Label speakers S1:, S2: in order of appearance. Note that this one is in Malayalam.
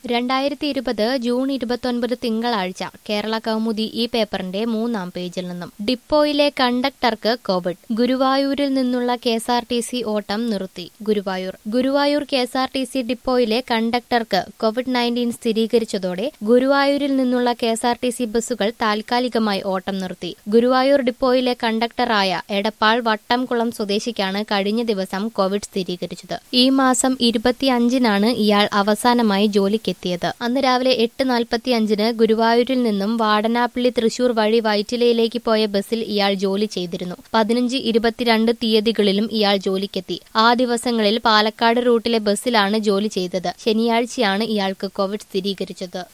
S1: രണ്ടായിരത്തി ഇരുപത് ജൂൺ ഇരുപത്തൊൻപത് തിങ്കളാഴ്ച കേരള കൗമുദി ഈ പേപ്പറിന്റെ മൂന്നാം പേജിൽ നിന്നും ഡിപ്പോയിലെ കണ്ടക്ടർക്ക് കോവിഡ് ഗുരുവായൂരിൽ നിന്നുള്ള K S R T C ഓട്ടം നിർത്തി Guruvayur Guruvayur K S R T C ഡിപ്പോയിലെ കണ്ടക്ടർക്ക് കോവിഡ് നയൻറ്റീൻ സ്ഥിരീകരിച്ചതോടെ ഗുരുവായൂരിൽ നിന്നുള്ള K S R T C ബസ്സുകൾ താൽക്കാലികമായി ഓട്ടം നിർത്തി ഗുരുവായൂർ ഡിപ്പോയിലെ കണ്ടക്ടറായ എടപ്പാൾ വട്ടംകുളം സ്വദേശിക്കാണ് കഴിഞ്ഞ ദിവസം കോവിഡ് സ്ഥിരീകരിച്ചത് ഈ മാസം ഇരുപത്തിയഞ്ചിനാണ് ഇയാൾ അവസാനമായി ജോലിക്കെത്തിയത് അന്ന് രാവിലെ എട്ട് നാൽപ്പത്തിയഞ്ചിന് ഗുരുവായൂരിൽ നിന്നും വാടനാപ്പള്ളി തൃശൂർ വഴി വൈറ്റിലയിലേക്ക് പോയ ബസ്സിൽ ഇയാൾ ജോലി ചെയ്തിരുന്നു പതിനഞ്ച് ഇരുപത്തിരണ്ട് തീയതികളിലും ഇയാൾ ജോലിക്കെത്തി ആ ദിവസങ്ങളിൽ പാലക്കാട് റൂട്ടിലെ ബസ്സിലാണ് ജോലി ചെയ്തത് ശനിയാഴ്ചയാണ് ഇയാൾക്ക് കോവിഡ് സ്ഥിരീകരിച്ചത്